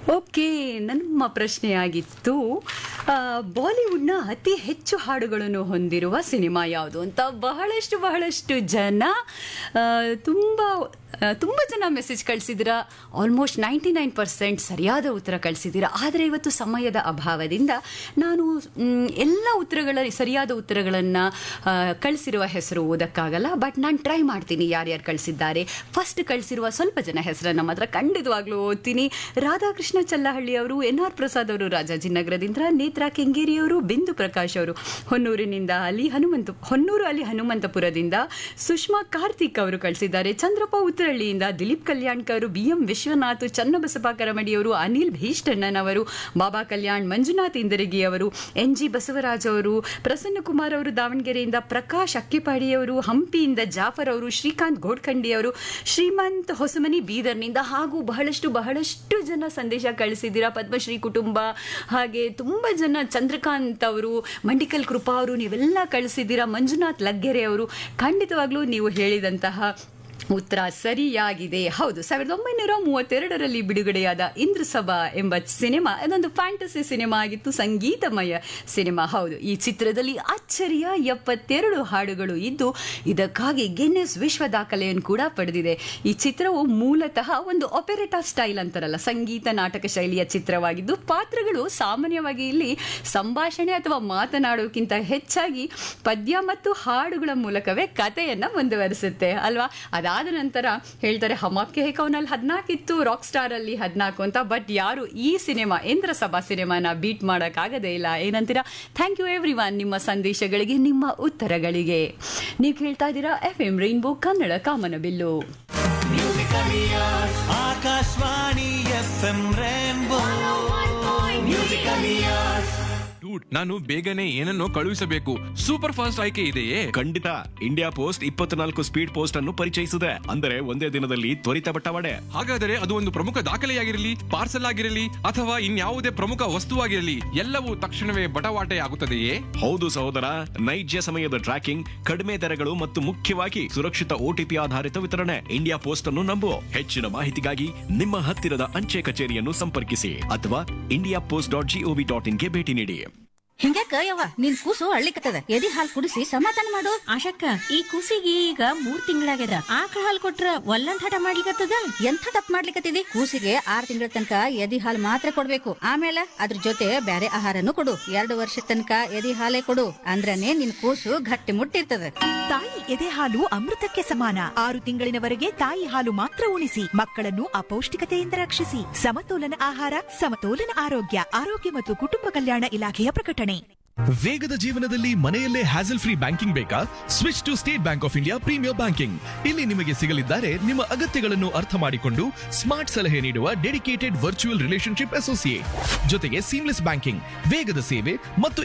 okay ನಮ್ಮ ಪ್ರಶ್ನೆಯಾಗಿತ್ತು ಆ, ಬಾಲಿವುಡ್ನ ಅತಿ ಹೆಚ್ಚು ಹಾಡುಗಳನ್ನು ಹೊಂದಿರುವ ಸಿನಿಮಾ ಯಾವುದು ಅಂತ ಬಹಳಷ್ಟು ಬಹಳಷ್ಟು ಜನ ಆ, ತುಂಬ ಆ, ತುಂಬ ಜನ ಮೆಸೇಜ್ ಕಳಿಸಿದ್ದೀರಾ ಆಲ್ಮೋಸ್ಟ್ ನೈಂಟಿ ನೈನ್ ಪರ್ಸೆಂಟ್ ಸರಿಯಾದ ಉತ್ತರ ಕಳಿಸಿದ್ದೀರಾ ಆದರೆ ಇವತ್ತು ಸಮಯದ ಅಭಾವದಿಂದ ನಾನು ಮ್, ಎಲ್ಲ ಉತ್ತರಗಳ ಸರಿಯಾದ ಉತ್ತರಗಳನ್ನು ಕಳಿಸಿರುವ ಹೆಸರು ಓದಕ್ಕಾಗಲ್ಲ ಬಟ್ ನಾನು ಟ್ರೈ ಮಾಡ್ತೀನಿ ಯಾರ್ಯಾರು ಕಳಿಸಿದ್ದಾರೆ ಫಸ್ಟ್ ಕಳಿಸಿರುವ ಸ್ವಲ್ಪ ಜನ ಹೆಸರನ್ನು ಮಾತ್ರ ಖಂಡಿತವಾಗ್ಲೂ ಓದ್ತೀನಿ ರಾಧಾಕೃಷ್ಣ ಚಲ್ಲಹಳ್ಳಿ ಅವರು ಎನ್ ಆರ್ ಪ್ರಸಾದ್ ಅವರು ರಾಜಾಜಿನಗರದಿಂದ ನೇತ್ರಾ ಕೆಂಗೇರಿ ಅವರು ಬಿಂದು ಪ್ರಕಾಶ್ ಅವರು ಹೊನ್ನೂರಿನಿಂದ ಅಲ್ಲಿ ಹನುಮಂತ ಹೊನ್ನೂರು ಅಲ್ಲಿ ಹನುಮಂತಪುರದಿಂದ ಸುಷ್ಮಾ ಕಾರ್ತಿಕ್ ಅವರು ಕಳಿಸಿದ್ದಾರೆ ಚಂದ್ರಪ್ಪ ಉತ್ತರಹಳ್ಳಿಯಿಂದ ದಿಲೀಪ್ ಕಲ್ಯಾಣ್ಕ ಅವರು ಬಿ ಎಂ ವಿಶ್ವನಾಥ್ ಚನ್ನಬಸಪ್ಪ ಕರಮಡಿ ಅವರು ಅನಿಲ್ ಭೀಷ್ಟಣ್ಣನ್ ಅವರು ಬಾಬಾ ಕಲ್ಯಾಣ್ ಮಂಜುನಾಥ್ ಇಂದರಗಿ ಅವರು ಎನ್ ಜಿ ಬಸವರಾಜ್ ಅವರು ಪ್ರಸನ್ನ ಕುಮಾರ್ ಅವರು ದಾವಣಗೆರೆಯಿಂದ ಪ್ರಕಾಶ್ ಅಕ್ಕಿಪಾಡಿ ಅವರು ಹಂಪಿಯಿಂದ ಜಾಫರ್ ಅವರು ಶ್ರೀಕಾಂತ್ ಗೋಡ್ಖಂಡಿ ಅವರು ಶ್ರೀಮಂತ್ ಹೊಸಮನಿ ಬೀದರ್ನಿಂದ ಹಾಗೂ ಬಹಳಷ್ಟು ಬಹಳಷ್ಟು ಜನ ಸಂದೇಶ ಕಳಿಸಿದ್ದೀರಾ ಪದ್ಮಶ್ರೀ ಕುಟುಂಬ ಹಾಗೆ ತುಂಬ ಜನ ಚಂದ್ರಕಾಂತ್ ಅವರು ಮಂಡಿಕಲ್ ಕೃಪಾ ಅವರು ನೀವೆಲ್ಲ ಕಳಿಸಿದ್ದೀರಾ ಮಂಜುನಾಥ್ ಲಗ್ಗೆರೆ ಅವರು ಖಂಡಿತವಾಗ್ಲೂ ನೀವು ಹೇಳಿದಂತಹ ಉತ್ತರ ಸರಿಯಾಗಿದೆ ಹೌದು ಸಾವಿರದ ಒಂಬೈನೂರ ಮೂವತ್ತೆರಡರಲ್ಲಿ ಬಿಡುಗಡೆಯಾದ ಇಂದ್ರಸಭಾ ಎಂಬ ಸಿನಿಮಾ ಅದೊಂದು ಫ್ಯಾಂಟಸಿ ಸಿನಿಮಾ ಆಗಿತ್ತು ಸಂಗೀತಮಯ ಸಿನಿಮಾ ಹೌದು ಈ ಚಿತ್ರದಲ್ಲಿ ಅಚ್ಚರಿಯ ಎಪ್ಪತ್ತೆರಡು ಹಾಡುಗಳು ಇದ್ದು ಇದಕ್ಕಾಗಿ ಗಿನ್ನೆಸ್ ವಿಶ್ವ ದಾಖಲೆಯನ್ನು ಕೂಡ ಪಡೆದಿದೆ ಈ ಚಿತ್ರವು ಮೂಲತಃ ಒಂದು ಒಪೆರೆಟಾ ಸ್ಟೈಲ್ ಅಂತಾರಲ್ಲ ಸಂಗೀತ ನಾಟಕ ಶೈಲಿಯ ಚಿತ್ರವಾಗಿದ್ದು ಪಾತ್ರಗಳು ಸಾಮಾನ್ಯವಾಗಿ ಇಲ್ಲಿ ಸಂಭಾಷಣೆ ಅಥವಾ ಮಾತನಾಡೋಕ್ಕಿಂತ ಹೆಚ್ಚಾಗಿ ಪದ್ಯ ಮತ್ತು ಹಾಡುಗಳ ಮೂಲಕವೇ ಕಥೆಯನ್ನ ಮುಂದುವರಿಸುತ್ತೆ ಅಲ್ವಾ ಅದಾದ ನಂತರ ಹೇಳ್ತಾರೆ ಹಮಾಪ್ಕೆ ಹೇ ಕೌನಲ್ಲಿ ಹದಿನಾಲ್ಕು ಇತ್ತು ರಾಕ್ ಸ್ಟಾರ್ ಅಲ್ಲಿ ಹದಿನಾಲ್ಕು ಅಂತ ಬಟ್ ಯಾರು ಈ ಸಿನಿಮಾ ಇಂದ್ರ ಸಭಾ ಸಿನಿಮಾನ ಬೀಟ್ ಮಾಡೋಕ್ಕಾಗದೇ ಇಲ್ಲ ಏನಂತೀರಾ ಥ್ಯಾಂಕ್ ಯು ಎವ್ರಿ ಒನ್ ನಿಮ್ಮ ಸಂದೇಶಗಳಿಗೆ ನಿಮ್ಮ ಉತ್ತರಗಳಿಗೆ ನೀವು ಕೇಳ್ತಾ ಇದ್ದೀರಾ ಎಫ್ ಎಂ ರೈನ್ಬೋ ಕನ್ನಡ ಕಾಮನಬಿಲ್ಲು Akashvani F M rainbow musical years dude ನಾನು ಬೇಗನೆ ಏನನ್ನೋ ಕಳುಹಿಸಬೇಕು ಸೂಪರ್ ಫಾಸ್ಟ್ ಆಯ್ಕೆ ಇದೆಯೇ ಖಂಡಿತ ಇಂಡಿಯಾ ಪೋಸ್ಟ್ ಇಪ್ಪತ್ನಾಲ್ಕು ಸ್ಪೀಡ್ ಪೋಸ್ಟ್ ಅನ್ನು ಪರಿಚಯಿಸಿದೆ ಅಂದರೆ ಒಂದೇ ದಿನದಲ್ಲಿ ತ್ವರಿತ ಬಟ್ಟವಾಡೆ ಹಾಗಾದರೆ ಅದು ಒಂದು ಪ್ರಮುಖ ದಾಖಲೆಯಾಗಿರಲಿ ಪಾರ್ಸಲ್ ಆಗಿರಲಿ ಅಥವಾ ಇನ್ಯಾವುದೇ ಪ್ರಮುಖ ವಸ್ತುವಾಗಿರಲಿ ಎಲ್ಲವೂ ತಕ್ಷಣವೇ ಬಟವಾಟೆ ಆಗುತ್ತದೆಯೇ ಹೌದು ಸಹೋದರ ನೈಜ ಸಮಯದ ಟ್ರ್ಯಾಕಿಂಗ್ ಕಡಿಮೆ ದರಗಳು ಮತ್ತು ಮುಖ್ಯವಾಗಿ ಸುರಕ್ಷಿತ ಓಟಿಪಿ ಆಧಾರಿತ ವಿತರಣೆ ಇಂಡಿಯಾ ಪೋಸ್ಟ್ ಅನ್ನು ನಂಬು ಹೆಚ್ಚಿನ ಮಾಹಿತಿಗಾಗಿ ನಿಮ್ಮ ಹತ್ತಿರದ ಅಂಚೆ ಕಚೇರಿಯನ್ನು ಸಂಪರ್ಕಿಸಿ ಅಥವಾ India post dot G O V dot ಇನ್ಗೆ ಭೇಟಿ ನೀಡಿ ಹಿಂಗ್ಯಾಕ ಯವ್ವ ನಿನ್ ಕೂಸು ಅಳ್ಳಿಕತ್ತದ ಎದಿ ಹಾಲ್ ಕುಡಿಸಿ ಸಮಾಧಾನ ಮಾಡು ಆಶಕ್ಕ ಈ ಕೂಸಿಗೆ ಈಗ ಮೂರ್ ತಿಂಗಳಾಗ್ಯದ ಆಕಳ ಹಾಲ್ ಕೊಟ್ರ ಒಲ್ಲಂದ್ ಹಠ ಮಾಡ್ಲಿಕತ್ತದ ಎಂಥ ತಪ್ಪು ಮಾಡ್ಲಿಕತ್ತಿದಿ ಕೂಸಿಗೆ ಆರ್ ತಿಂಗಳ ತನಕ ಎದಿ ಹಾಲ್ ಮಾತ್ರ ಕೊಡ್ಬೇಕು ಆಮೇಲೆ ಅದ್ರ ಜೊತೆ ಬ್ಯಾರೆ ಆಹಾರನು ಕೊಡು ಎರಡು ವರ್ಷ ತನಕ ಎದಿ ಹಾಲೇ ಕೊಡು ಅಂದ್ರನೇ ನಿನ್ ಕೂಸು ಗಟ್ಟಿ ಮುಟ್ಟಿರ್ತದ ತಾಯಿ ಎದೆ ಹಾಲು ಅಮೃತಕ್ಕೆ ಸಮಾನ ಆರು ತಿಂಗಳಿನವರೆಗೆ ತಾಯಿ ಹಾಲು ಮಾತ್ರ ಉಣಿಸಿ ಮಕ್ಕಳನ್ನು ಅಪೌಷ್ಟಿಕತೆಯಿಂದ ರಕ್ಷಿಸಿ ಸಮತೋಲನ ಆಹಾರ ಸಮತೋಲನ ಆರೋಗ್ಯ ಆರೋಗ್ಯ ಮತ್ತು ಕುಟುಂಬ ಕಲ್ಯಾಣ ಇಲಾಖೆಯ ಪ್ರಕಟಣೆ ವೇಗದ ಜೀವನದಲ್ಲಿ ಮನೆಯಲ್ಲೇ ಹ್ಯಾಸಲ್ ಫ್ರೀ ಬ್ಯಾಂಕಿಂಗ್ ಬೇಕಾ switch to State Bank of India premier banking ಇಲ್ಲಿ ನಿಮಗೆ ಸಿಗಲಿದ್ದಾರೆ ನಿಮ್ಮ ಅಗತ್ಯಗಳನ್ನು ಅರ್ಥ ಮಾಡಿಕೊಂಡು ಸ್ಮಾರ್ಟ್ ಸಲಹೆ ನೀಡುವ ಡೆಡಿಕೇಟೆಡ್ ವರ್ಚುವಲ್ ರಿಲೇಶನ್ಶಿಪ್ ಅಸೋಸಿಯೇಟ್ ಜೊತೆಗೆ ಸೀಮ್ಲೆಸ್ ಬ್ಯಾಂಕಿಂಗ್ ವೇಗದ ಸೇವೆ ಮತ್ತು